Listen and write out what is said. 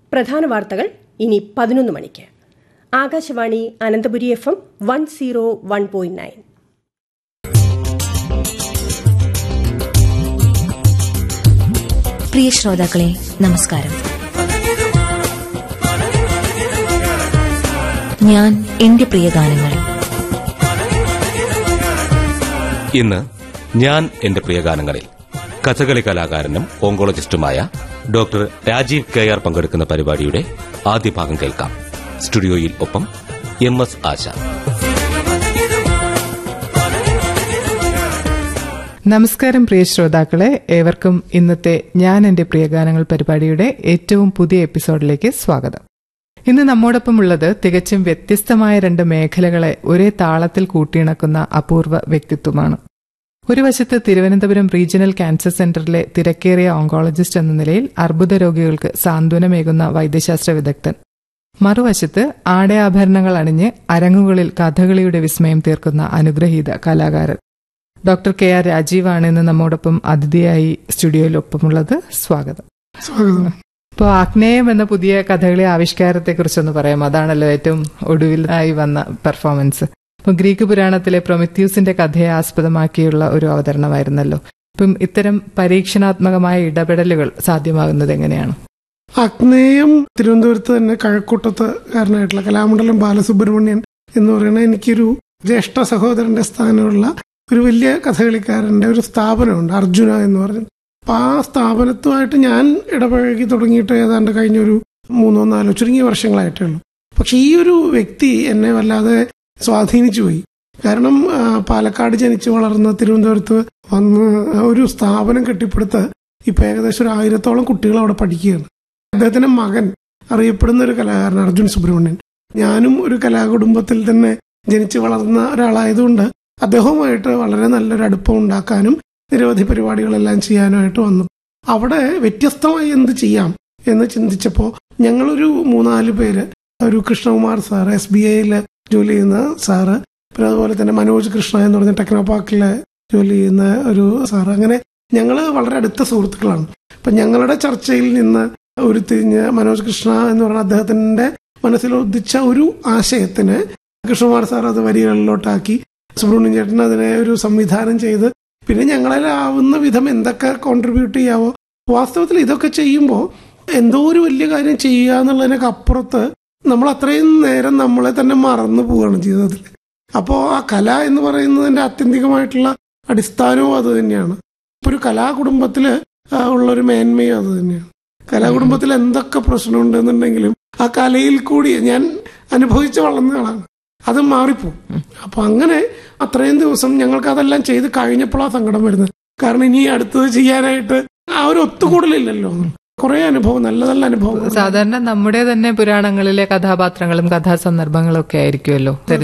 പ്രധാന വാർത്തകൾ ഇനി പതിനൊന്ന് മണിക്ക് Akashvani Ananthapuri F M one zero one point nine പ്രിയ ശ്രോതാക്കളെ നമസ്കാരം ഞാൻ എന്റെ പ്രിയ ഗാനങ്ങൾ ഇന്ന് ഞാൻ എന്റെ പ്രിയഗാനങ്ങളിൽ കഥകളി കലാകാരനും ഓങ്കോളജിസ്റ്റുമായ ഡോക്ടർ രാജീവ് കെ ആർ പങ്കെടുക്കുന്ന പരിപാടിയുടെ ആദ്യ ഭാഗം കേൾക്കാം സ്റ്റുഡിയോയിൽ ഒപ്പം എം എസ് ആശ നമസ്കാരം പ്രിയ ശ്രോതാക്കളെ ഏവർക്കും ഇന്നത്തെ ഞാൻ എന്റെ പ്രിയഗാനങ്ങൾ പരിപാടിയുടെ ഏറ്റവും പുതിയ എപ്പിസോഡിലേക്ക് സ്വാഗതം ഇന്ന് നമ്മോടൊപ്പം ഉള്ളത് തികച്ചും വ്യത്യസ്തമായ രണ്ട് മേഖലകളെ ഒരേ താളത്തിൽ കൂട്ടിയിണക്കുന്ന അപൂർവ വ്യക്തിത്വമാണ് ഒരു വശത്ത് തിരുവനന്തപുരം റീജിയണൽ ക്യാൻസർ സെന്ററിലെ തിരക്കേറിയ ഓങ്കോളജിസ്റ്റ് എന്ന നിലയിൽ അർബുദ രോഗികൾക്ക് സാന്ത്വനമേകുന്ന വൈദ്യശാസ്ത്ര വിദഗ്ധൻ മറുവശത്ത് ആടയാഭരണങ്ങൾ അണിഞ്ഞ് അരങ്ങുകളിൽ കഥകളിയുടെ വിസ്മയം തീർക്കുന്ന അനുഗ്രഹീത കലാകാരൻ ഡോക്ടർ കെ ആർ രാജീവാണ് ഇന്ന് നമ്മോടൊപ്പം അതിഥിയായി സ്റ്റുഡിയോയിൽ ഒപ്പമുള്ളത് സ്വാഗതം സ്വാഗതം ഇപ്പോൾ ആഗ്നേയം എന്ന പുതിയ കഥകളി ആവിഷ്കാരത്തെ കുറിച്ചൊന്ന് പറയാം അതാണല്ലോ ഏറ്റവും ഒടുവിലായി വന്ന പെർഫോമൻസ് ഇപ്പം ഗ്രീക്ക് പുരാണത്തിലെ പ്രൊമിത്യൂസിന്റെ കഥയെ ആസ്പദമാക്കിയുള്ള ഒരു അവതരണമായിരുന്നല്ലോ ഇപ്പം ഇത്തരം പരീക്ഷണാത്മകമായ ഇടപെടലുകൾ സാധ്യമാകുന്നത് എങ്ങനെയാണ് അഗ്നേയം തിരുവനന്തപുരത്ത് തന്നെ കഴക്കൂട്ടത്ത് കാരനായിട്ടുള്ള കലാമണ്ഡലം ബാലസുബ്രഹ്മണ്യൻ എന്ന് പറയുന്ന എനിക്കൊരു ജ്യേഷ്ഠ സഹോദരന്റെ സ്ഥാനമുള്ള ഒരു വലിയ കഥകളിക്കാരന്റെ ഒരു സ്ഥാപനമുണ്ട് അർജുന എന്ന് പറഞ്ഞു അപ്പൊ ആ സ്ഥാപനത്തുമായിട്ട് ഞാൻ ഇടപഴകി തുടങ്ങിയിട്ട് ഏതാണ്ട് കഴിഞ്ഞ ഒരു മൂന്നോ നാലോ ചുരുങ്ങിയ വർഷങ്ങളായിട്ടേ ഉള്ളൂ പക്ഷെ ഈ ഒരു വ്യക്തി എന്നെ വല്ലാതെ സ്വാധീനിച്ചു പോയി കാരണം ആ, പാലക്കാട് ജനിച്ചു വളർന്ന തിരുവനന്തപുരത്ത് വന്ന് ഒരു സ്ഥാപനം കെട്ടിപ്പടുത്ത് ഇപ്പൊ ഏകദേശം ഒരു ആയിരത്തോളം കുട്ടികൾ അവിടെ പഠിക്കുകയാണ് അദ്ദേഹത്തിന്റെ മകൻ അറിയപ്പെടുന്ന ഒരു കലാകാരൻ അർജുൻ സുബ്രഹ്മണ്യൻ ഞാനും ഒരു കലാകുടുംബത്തിൽ തന്നെ ജനിച്ചു വളർന്ന ഒരാളായതുകൊണ്ട് അദ്ദേഹവുമായിട്ട് വളരെ നല്ലൊരു അടുപ്പം ഉണ്ടാക്കാനും നിരവധി പരിപാടികളെല്ലാം ചെയ്യാനുമായിട്ട് വന്നു അവിടെ വ്യത്യസ്തമായി എന്ത് ചെയ്യാം എന്ന് ചിന്തിച്ചപ്പോൾ ഞങ്ങളൊരു മൂന്നാല് പേര് ഒരു കൃഷ്ണകുമാർ സാർ എസ് ബി ഐയിൽ ജോലി ചെയ്യുന്ന സാറ് പിന്നെ അതുപോലെ തന്നെ മനോജ് കൃഷ്ണ എന്ന് പറഞ്ഞ ടെക്നോ പാർക്കില് ജോലി ചെയ്യുന്ന ഒരു സാറ് അങ്ങനെ ഞങ്ങൾ വളരെ അടുത്ത സുഹൃത്തുക്കളാണ് അപ്പൊ ഞങ്ങളുടെ ചർച്ചയിൽ നിന്ന് ഉരുത്തിരിഞ്ഞ് മനോജ് കൃഷ്ണ എന്ന് പറഞ്ഞ അദ്ദേഹത്തിന്റെ മനസ്സിൽ ഉദിച്ച ഒരു ആശയത്തിന് കൃഷ്ണകുമാർ സാർ അത് വരികളിലോട്ടാക്കി സുബ്രഹ്മണ്യൻ ചേട്ടൻ അതിനെ ഒരു സംവിധാനം ചെയ്ത് പിന്നെ ഞങ്ങളാവുന്ന വിധം എന്തൊക്കെ കോൺട്രിബ്യൂട്ട് ചെയ്യാവോ വാസ്തവത്തിൽ ഇതൊക്കെ ചെയ്യുമ്പോൾ എന്തോ ഒരു വലിയ കാര്യം ചെയ്യുക എന്നുള്ളതിനൊക്കെ അപ്പുറത്ത് നമ്മൾ അത്രയും നേരം നമ്മളെ തന്നെ മറന്നു പോവുകയാണ് ജീവിതത്തിൽ അപ്പോൾ ആ കല എന്ന് പറയുന്നതിന്റെ ആത്യന്തികമായിട്ടുള്ള അടിസ്ഥാനവും അത് തന്നെയാണ് ഇപ്പൊ ഒരു കലാകുടുംബത്തില് ആ, ഉള്ള ഒരു മേന്മയും അത് തന്നെയാണ് കലാകുടുംബത്തിൽ എന്തൊക്കെ പ്രശ്നമുണ്ടെന്നുണ്ടെങ്കിലും ആ കലയിൽ കൂടി ഞാൻ അനുഭവിച്ച് വളർന്ന ആളാണ് അത് മാറിപ്പോവും അപ്പൊ അങ്ങനെ അത്രയും ദിവസം ഞങ്ങൾക്ക് അതെല്ലാം ചെയ്ത് കഴിഞ്ഞപ്പോഴാണ് സങ്കടം വരുന്നത് കാരണം ഇനി അടുത്തത് ചെയ്യാനായിട്ട് ആ ഒരു ഒത്തുകൂടലില്ലല്ലോ കുറെ അനുഭവം നല്ല നല്ല അനുഭവം സാധാരണ നമ്മുടെ തന്നെ പുരാണങ്ങളിലെ കഥാപാത്രങ്ങളും കഥാസന്ദർഭങ്ങളും ഒക്കെ ആയിരിക്കുമല്ലോ